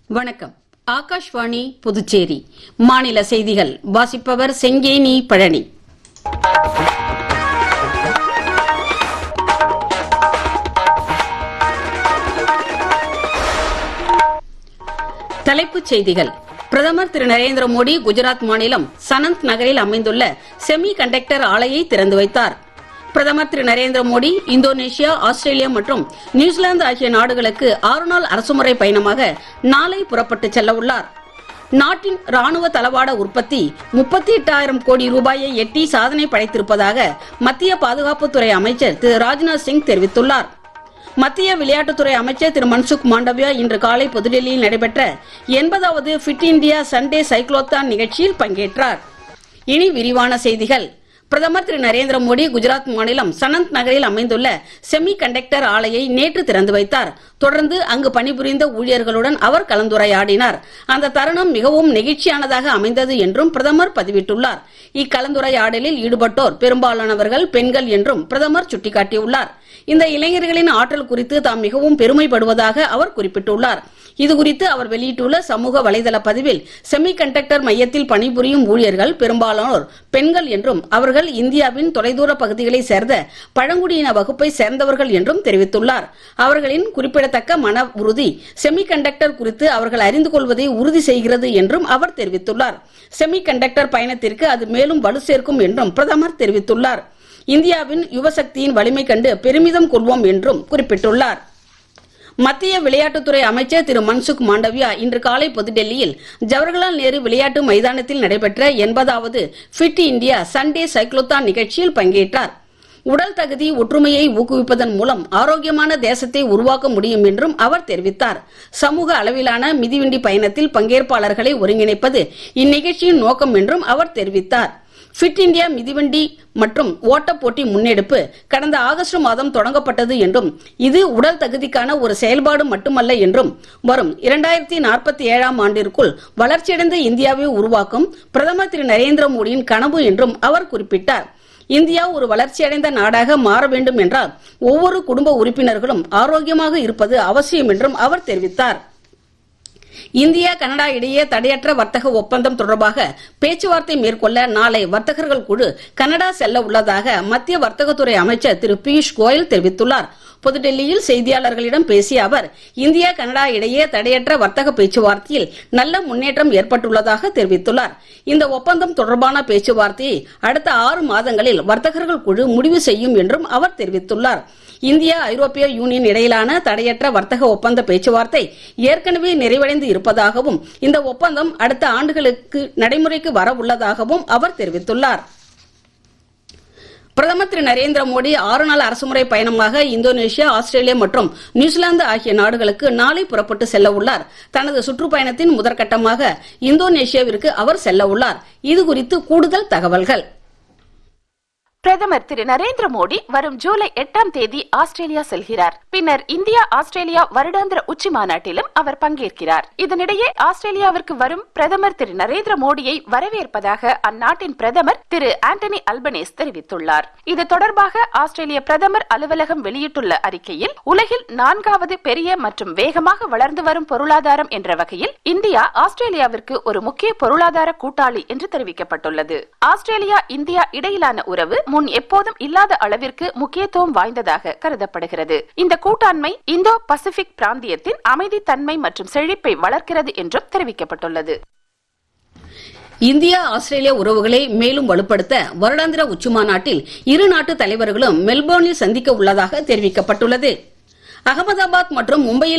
வணக்கம் ஆகாஷ்வாணி புதுச்சேரி மாநில செய்திகள் வாசிப்பவர் செங்கேனி பழனி தலைப்புச் செய்திகள் பிரதமர் திரு நரேந்திர மோடி குஜராத் மாநிலம் சனந்த் நகரில் அமைந்துள்ள செமி கண்டக்டர் ஆலையை திறந்து வைத்தார் பிரதமர் திரு நரேந்திர மோடி இந்தோனேஷியா ஆஸ்திரேலியா மற்றும் நியூசிலாந்து ஆகிய நாடுகளுக்கு ஆறு நாள் அரசுமுறை பயணமாக நாளை புறப்பட்டு செல்ல உள்ளார் நாட்டின் ராணுவ தளவாட உற்பத்தி முப்பத்தி எட்டாயிரம் கோடி ரூபாயை எட்டி சாதனை படைத்திருப்பதாக மத்திய பாதுகாப்புத்துறை அமைச்சர் திரு ராஜ்நாத் சிங் தெரிவித்துள்ளார் மத்திய விளையாட்டுத்துறை அமைச்சர் திரு மன்சுக் மாண்டவியா இன்று காலை புதுடெல்லியில் நடைபெற்ற எண்பதாவது ஃபிட் இந்தியா சண்டே சைக்ளோத்தான் நிகழ்ச்சியில் பங்கேற்றார் இனி விரிவான செய்திகள் பிரதமர் திரு நரேந்திர மோடி குஜராத் மாநிலம் சனந்த் நகரில் அமைந்துள்ள செமி கண்டக்டர் ஆலையை நேற்று திறந்து வைத்தார் தொடர்ந்து அங்கு பணிபுரிந்த ஊழியர்களுடன் அவர் கலந்துரையாடினார் அந்த தருணம் மிகவும் நெகிழ்ச்சியானதாக அமைந்தது என்றும் பிரதமர் பதிவிட்டுள்ளார் இக்கலந்துரையாடலில் ஈடுபட்டோர் பெரும்பாலானவர்கள் பெண்கள் என்றும் பிரதமர் சுட்டிக்காட்டியுள்ளார் இந்த இளைஞர்களின் ஆற்றல் குறித்து தாம் மிகவும் பெருமைப்படுவதாக அவர் குறிப்பிட்டுள்ளார் இதுகுறித்து அவர் வெளியிட்டுள்ள சமூக வலைதள பதிவில் செமி கண்டக்டர் மையத்தில் பணிபுரியும் ஊழியர்கள் பெரும்பாலானோர் பெண்கள் என்றும் அவர்கள் இந்தியாவின் தொலைதூர பகுதிகளை சேர்ந்த பழங்குடியின வகுப்பை சேர்ந்தவர்கள் என்றும் தெரிவித்துள்ளார் அவர்களின் குறிப்பிடத்தக்க மன உறுதி செமி கண்டக்டர் குறித்து அவர்கள் அறிந்து கொள்வதை உறுதி செய்கிறது என்றும் அவர் தெரிவித்துள்ளார் செமி கண்டக்டர் பயணத்திற்கு அது மேலும் வலு சேர்க்கும் என்றும் பிரதமர் தெரிவித்துள்ளார் இந்தியாவின் யுவசக்தியின் வலிமை கண்டு பெருமிதம் கொள்வோம் என்றும் குறிப்பிட்டுள்ளார் மத்திய விளையாட்டுத்துறை அமைச்சர் திரு மன்சுக் மாண்டவியா இன்று காலை புதுடெல்லியில் ஜவஹர்லால் நேரு விளையாட்டு மைதானத்தில் நடைபெற்ற எண்பதாவது ஃபிட் இந்தியா சண்டே சைக்ளோத்தான் நிகழ்ச்சியில் பங்கேற்றார் உடல் தகுதி ஒற்றுமையை ஊக்குவிப்பதன் மூலம் ஆரோக்கியமான தேசத்தை உருவாக்க முடியும் என்றும் அவர் தெரிவித்தார் சமூக அளவிலான மிதிவண்டி பயணத்தில் பங்கேற்பாளர்களை ஒருங்கிணைப்பது இந்நிகழ்ச்சியின் நோக்கம் என்றும் அவர் தெரிவித்தார் ஃபிட் இந்தியா மிதிவண்டி மற்றும் ஓட்டப் போட்டி முன்னெடுப்பு கடந்த ஆகஸ்ட் மாதம் தொடங்கப்பட்டது என்றும் இது உடல் தகுதிக்கான ஒரு செயல்பாடு மட்டுமல்ல என்றும் வரும் இரண்டாயிரத்தி நாற்பத்தி ஏழாம் ஆண்டிற்குள் வளர்ச்சியடைந்த இந்தியாவை உருவாக்கும் பிரதமர் திரு நரேந்திர மோடியின் கனவு என்றும் அவர் குறிப்பிட்டார் இந்தியா ஒரு வளர்ச்சியடைந்த நாடாக மாற வேண்டும் என்றால் ஒவ்வொரு குடும்ப உறுப்பினர்களும் ஆரோக்கியமாக இருப்பது அவசியம் என்றும் அவர் தெரிவித்தார் இந்தியா கனடா இடையே தடையற்ற வர்த்தக ஒப்பந்தம் தொடர்பாக பேச்சுவார்த்தை மேற்கொள்ள நாளை வர்த்தகர்கள் குழு கனடா செல்ல உள்ளதாக மத்திய வர்த்தகத்துறை அமைச்சர் திரு பியூஷ் கோயல் தெரிவித்துள்ளார் புதுடெல்லியில் செய்தியாளர்களிடம் பேசிய அவர் இந்தியா கனடா இடையே தடையற்ற வர்த்தக பேச்சுவார்த்தையில் நல்ல முன்னேற்றம் ஏற்பட்டுள்ளதாக தெரிவித்துள்ளார் இந்த ஒப்பந்தம் தொடர்பான பேச்சுவார்த்தையை அடுத்த ஆறு மாதங்களில் வர்த்தகர்கள் குழு முடிவு செய்யும் என்றும் அவர் தெரிவித்துள்ளார் இந்தியா ஐரோப்பிய யூனியன் இடையிலான தடையற்ற வர்த்தக ஒப்பந்த பேச்சுவார்த்தை ஏற்கனவே நிறைவடைந்து இருப்பதாகவும் இந்த ஒப்பந்தம் அடுத்த ஆண்டுகளுக்கு நடைமுறைக்கு வர உள்ளதாகவும் அவர் தெரிவித்துள்ளார் பிரதமர் திரு நரேந்திர மோடி ஆறு நாள் அரசுமுறை பயணமாக இந்தோனேஷியா ஆஸ்திரேலியா மற்றும் நியூசிலாந்து ஆகிய நாடுகளுக்கு நாளை புறப்பட்டு செல்ல உள்ளார் தனது சுற்றுப்பயணத்தின் முதற்கட்டமாக இந்தோனேஷியாவிற்கு அவர் செல்ல உள்ளார் இது குறித்து கூடுதல் தகவல்கள் பிரதமர் திரு நரேந்திர மோடி வரும் ஜூலை எட்டாம் தேதி ஆஸ்திரேலியா செல்கிறார் பின்னர் இந்தியா ஆஸ்திரேலியா வருடாந்திர உச்சி மாநாட்டிலும் அவர் பங்கேற்கிறார் இதனிடையே ஆஸ்திரேலியாவிற்கு வரும் பிரதமர் திரு நரேந்திர மோடியை வரவேற்பதாக அந்நாட்டின் பிரதமர் திரு ஆண்டனி அல்பனேஸ் தெரிவித்துள்ளார் இது தொடர்பாக ஆஸ்திரேலிய பிரதமர் அலுவலகம் வெளியிட்டுள்ள அறிக்கையில் உலகில் நான்காவது பெரிய மற்றும் வேகமாக வளர்ந்து வரும் பொருளாதாரம் என்ற வகையில் இந்தியா ஆஸ்திரேலியாவிற்கு ஒரு முக்கிய பொருளாதார கூட்டாளி என்று தெரிவிக்கப்பட்டுள்ளது ஆஸ்திரேலியா இந்தியா இடையிலான உறவு முன் எப்போதும் இல்லாத அளவிற்கு முக்கியத்துவம் வாய்ந்ததாக கருதப்படுகிறது இந்த கூட்டாண்மை இந்தோ பசிபிக் பிராந்தியத்தின் அமைதித்தன்மை மற்றும் செழிப்பை வளர்க்கிறது என்றும் தெரிவிக்கப்பட்டுள்ளது இந்தியா ஆஸ்திரேலியா உறவுகளை மேலும் வலுப்படுத்த வருடாந்திர உச்சிமாநாட்டில் இரு நாட்டு தலைவர்களும் மெல்போர்னில் சந்திக்க உள்ளதாக தெரிவிக்கப்பட்டுள்ளது அகமதாபாத் மற்றும் மும்பையில்